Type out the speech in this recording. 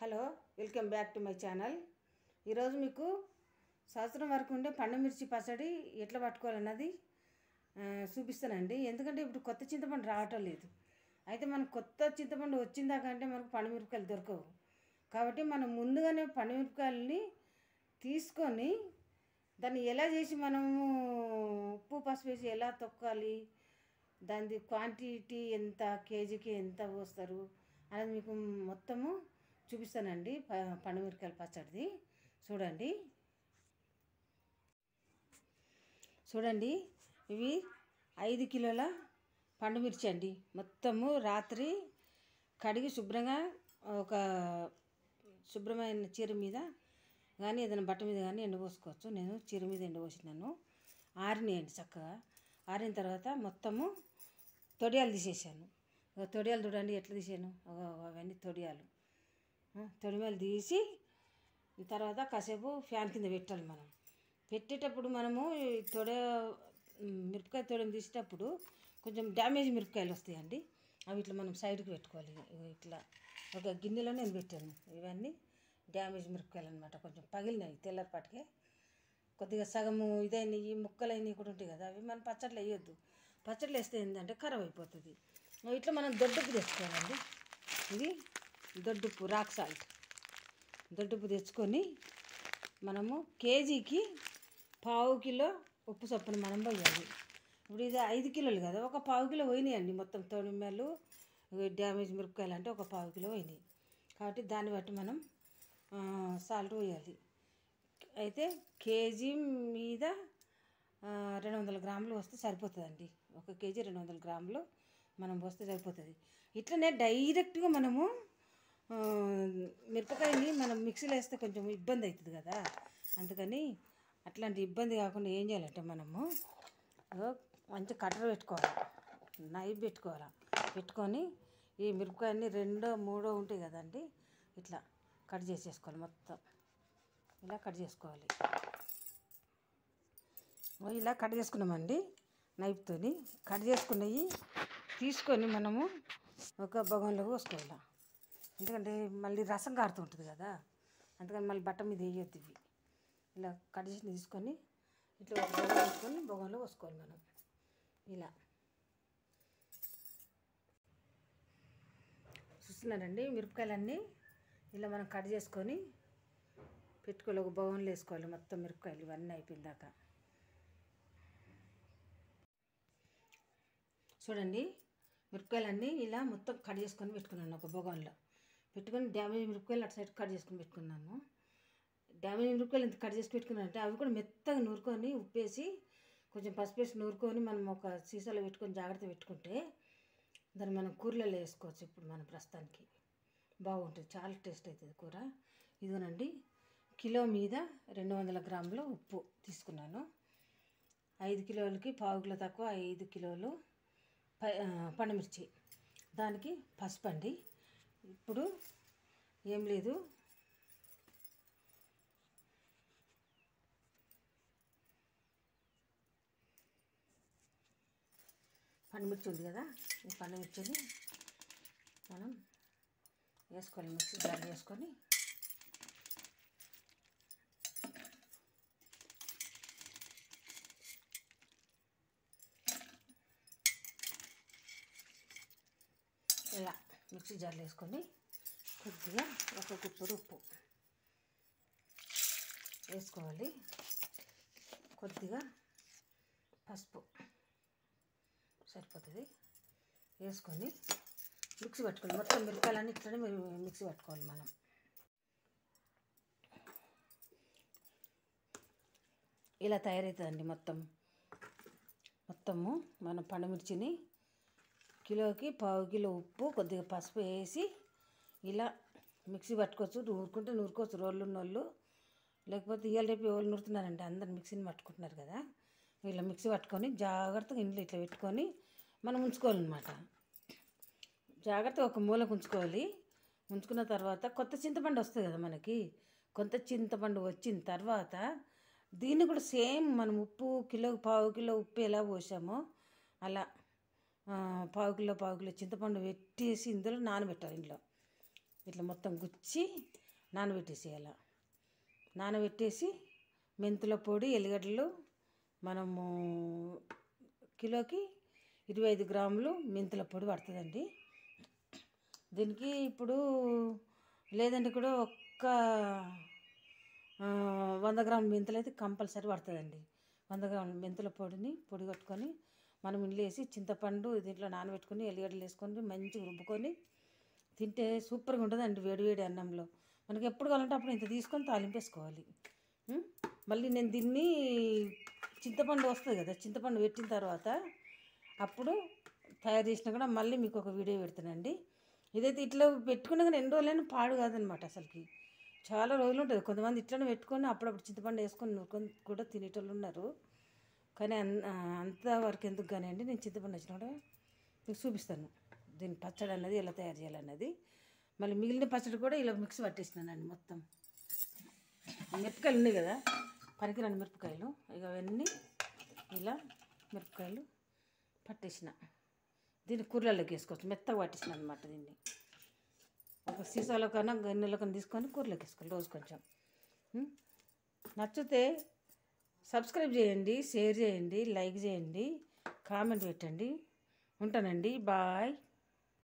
Hello welcome back to my channel ఈరోజు మీకు సంవత్సరం వరకు ఉండే పండు మిర్చి పచ్చడి ఎట్లా పట్టుకోవాలన్నది ఆ, చూపిస్తానండి ఎందుకంటే ఇప్పుడు కొత్త చింతపండు రావటం లేదు అయితే మనకు కొత్త చింతపండు వచ్చిందాకంటే మనకు పండు మిరపకాయలు దొరకవు కాబట్టి మనం ముందుగానే పండు మిరపకాయలని తీసుకొని దాన్ని ఎలా చేసి మనము ఉప్పు పసుపు వేసి ఎలా తొక్కాలి దాని క్వాంటిటీ ఎంత కేజీకి ఎంత పోస్తారు అనేది మీకు మొత్తము చూపిస్తానండి ప- పండుమిరకాయల పచ్చడిది చూడండి చూడండి ఇవి ఐదు కిలోల పండుమిర్చి అండి మొత్తము రాత్రి కడిగి శుభ్రంగా ఒక శుభ్రమైన చీర మీద కానీ ఏదైనా బట్ట మీద కానీ ఎండపోసుకోవచ్చు నేను చీర మీద ఎండపోసినాను ఆరినాయండి చక్కగా ఆరిన తర్వాత మొత్తము తొడియాలు తీసేసాను ఇగో తొడియాలు చూడండి ఎట్లా తీసాను అగో అవన్నీ తొడియాలు ఆ, తొడియాలు తీసి ఈ తర్వాత కాసేపు ఫ్యాన్ కింద పెట్టాలి మనం పెట్టేటప్పుడు మనము ఈ తొడ ఉమ్, మిరపకాయ తొడియం తీసేటప్పుడు కొంచెం డ్యామేజ్ మిరపకాయలు వస్తాయండి అవి ఇట్లా మనం సైడ్కి పెట్టుకోవాలి ఇగో ఇట్లా ఒక గిన్నెలో నేను పెట్టాను ఇవన్నీ డ్యామేజ్ మిరపకాయలు అనమాట కొంచెం పగిలినాయి తెల్లరిపాటికే కొద్దిగా సగము ఇదైనవి ముక్కలైనవి కూడా ఉంటాయి కదా అవి మనం పచ్చళ్ళు వేయొద్దు పచ్చళ్ళు వేస్తే ఏంటంటే ఖరాబ్ అయిపోతుంది ఇట్లా మనం దొడ్డుప్పు తెచ్చుకోవాలండి ఇది దొడ్డుప్పు రాక్ సాల్ట్ దొడ్డుప్పు తెచ్చుకొని మనము కేజీకి పావు కిలో ఉప్పు చొప్పున మనం పోయాలి ఇప్పుడు ఇది ఐదు కిలోలు కదా ఒక పావు కిలో పోయినాయండి మొత్తం తొడిమెలు డ్యామేజ్ మిరపకాయలు అంటే ఒక పావు కిలో పోయినాయి కాబట్టి దాన్ని బట్టి మనం సాల్ట్ పోయాలి అయితే కేజీ మీద ఆ, రెండు వందల గ్రాములు వస్తే సరిపోతుందండి ఒక కేజీ రెండు వందల గ్రాములు మనం పోస్తే సరిపోతుంది ఇట్లనే డైరెక్ట్గా మనము ఆ, మిరపకాయని మనం మిక్సీలో వేస్తే కొంచెం ఇబ్బంది అవుతుంది కదా అందుకని అట్లాంటి ఇబ్బంది కాకుండా ఏం చేయాలంటే మనము ఇగో మంచి కట్టర్ పెట్టుకోవాలి నైఫ్ పెట్టుకోవాలి పెట్టుకొని ఈ మిరపకాయని రెండో మూడో ఉంటాయి కదండి ఇట్లా కట్ చేసేసుకోవాలి మొత్తం ఇలా కట్ చేసుకోవాలి ఓ ఇలా కట్ చేసుకున్నామండి నైఫ్తోని కట్ చేసుకున్నవి తీసుకొని మనము ఒక భగంలో పోసుకోవాలి ఎందుకంటే మళ్ళీ రసం కారుతుంటుంది కదా అందుకని మళ్ళీ బట్ట మీద వేయొద్దు ఇవి ఇలా కట్ చేసి తీసుకొని ఇట్లా ఒక బొగం వేసుకొని బొగంలో పోసుకోవాలి మనం ఇలా చూస్తున్నారండి మిరపకాయలన్నీ ఇలా మనం కట్ చేసుకొని పెట్టుకోవాలి ఒక బౌన్లో వేసుకోవాలి మొత్తం మిరపకాయలు ఇవన్నీ అయిపోయిన దాకా చూడండి మిరపకాయలన్నీ ఇలా మొత్తం కట్ చేసుకొని పెట్టుకున్నాను ఒక బొగంలో పెట్టుకొని డ్యామేజ్ మిరపకాయలు అటు సైడ్ కట్ చేసుకొని పెట్టుకున్నాను డ్యామేజ్ మిరపకాయలు ఎంత కట్ చేసి పెట్టుకున్నాను అంటే అవి కూడా మెత్తగా నూరుకొని ఉప్పేసి కొంచెం పసుపు వేసి నూరుకొని మనం ఒక సీసాలో పెట్టుకొని జాగ్రత్త పెట్టుకుంటే దాన్ని మనం కూరలలో వేసుకోవచ్చు ఇప్పుడు మన ప్రస్తుతానికి బాగుంటుంది చాలా టేస్ట్ అవుతుంది కూర ఇదిగోనండి కిలో మీద రెండు వందల గ్రాములు ఉప్పు తీసుకున్నాను ఐదు కిలోలకి పావు కిలో తక్కువ ఐదు కిలోలు ప- ఆ, పండుమిర్చి దానికి పసుపు అండి ఇప్పుడు ఏం లేదు పండుమిర్చి ఉంది కదా ఈ పండుమిర్చిని మనం వేసుకోవాలి మిక్సీ జార్ వేసుకొని ఇలా మిక్సీ జార్లో వేసుకొని కొద్దిగా ఒక గుప్పుడు ఉప్పు వేసుకోవాలి కొద్దిగా పసుపు సరిపోతుంది వేసుకొని మిక్సీ పట్టుకోవాలి మొత్తం మిరపకాయలన్నీ ఇట్లనే మీరు మిక్సీ పట్టుకోవాలి మనం ఇలా తయారవుతుందండి మొత్తం మొత్తము మనం పండుమిర్చిని కిలోకి పావు కిలో ఉప్పు కొద్దిగా పసుపు వేసి ఇలా మిక్సీ పట్టుకోవచ్చు నూరుకుంటే నూరుకోవచ్చు రోళ్ళు ఉన్నోళ్ళు లేకపోతే ఇవాళ రేపు ఎవరు నూరుతున్నారంటే అందరు మిక్సీని పట్టుకుంటున్నారు కదా ఇలా మిక్సీ పట్టుకొని జాగ్రత్తగా ఇంట్లో ఇట్లా పెట్టుకొని మనం ఉంచుకోవాలన్నమాట జాగ్రత్తగా ఒక మూలకు ఉంచుకోవాలి ఉంచుకున్న తర్వాత కొత్త చింతపండు వస్తుంది కదా మనకి కొత్త చింతపండు వచ్చిన తర్వాత దీన్ని కూడా సేమ్ మనం ఉప్పు కిలో పావు కిలో ఉప్పు ఎలా పోసామో అలా ఆ, పావు కిలో పావు కిలో చింతపండు పెట్టేసి ఇందులో నానబెట్టాలి ఇంట్లో ఇట్లా మొత్తం గుచ్చి నానబెట్టేసేయాలి నానబెట్టేసి మెంతుల పొడి ఎల్లిగడ్డలు మనము కిలోకి ఇరవై ఐదు గ్రాములు మెంతుల పొడి పడుతుందండి దీనికి ఇప్పుడు లేదంటే కూడా ఒక్క ఆ, వంద గ్రాముల మెంతులు అయితే కంపల్సరీ పడుతుందండి వంద గ్రాముల మెంతుల పొడిని పొడి కట్టుకొని మనం ఇంట్లో వేసి చింతపండు దీంట్లో నానబెట్టుకొని ఎల్లిగడ్డలు వేసుకొని మంచిగా రుబ్బుకొని తింటే సూపర్గా ఉంటుందండి వేడి వేడి అన్నంలో మనకి ఎప్పుడు కావాలంటే అప్పుడు ఇంత తీసుకొని తాలింపేసుకోవాలి ఉం? మళ్ళీ నేను దీన్ని చింతపండు వస్తుంది కదా చింతపండు పెట్టిన తర్వాత అప్పుడు తయారు చేసినా కూడా మళ్ళీ మీకు ఒక వీడియో పెడతానండి ఇదైతే ఇట్లా పెట్టుకున్నా కానీ ఎన్ని రోజులైనా పాడు కాదనమాట అసలుకి చాలా రోజులు ఉంటుంది కొంతమంది ఇట్లనే పెట్టుకొని అప్పుడప్పుడు చింతపండు వేసుకొని నూరుకొని కూడా తినేటోళ్ళు ఉన్నారు కానీ అన్ అంతవరకు ఎందుకు కానీ అండి నేను చింతపండు వచ్చిన కూడా మీకు చూపిస్తాను దీని పచ్చడి అన్నది ఎలా తయారు చేయాలన్నది మళ్ళీ మిగిలిన పచ్చడి కూడా ఇలా మిక్స్ పట్టేసినానండి మొత్తం మిరపకాయలు ఉన్నాయి కదా పనికిరాని మిరపకాయలు ఇక అవన్నీ ఇలా మిరపకాయలు పట్టేసిన దీన్ని కూరలలోకి వేసుకోవచ్చు మెత్తగా పట్టేసిన అనమాట దీన్ని ఒక సీసాలో కన్నా గిన్నెలో కన్నా తీసుకొని కూరలోకి వేసుకోవాలి రోజు కొంచెం ఉం? నచ్చితే సబ్స్క్రైబ్ చేయండి షేర్ చేయండి లైక్ చేయండి కామెంట్ పెట్టండి ఉంటానండి బాయ్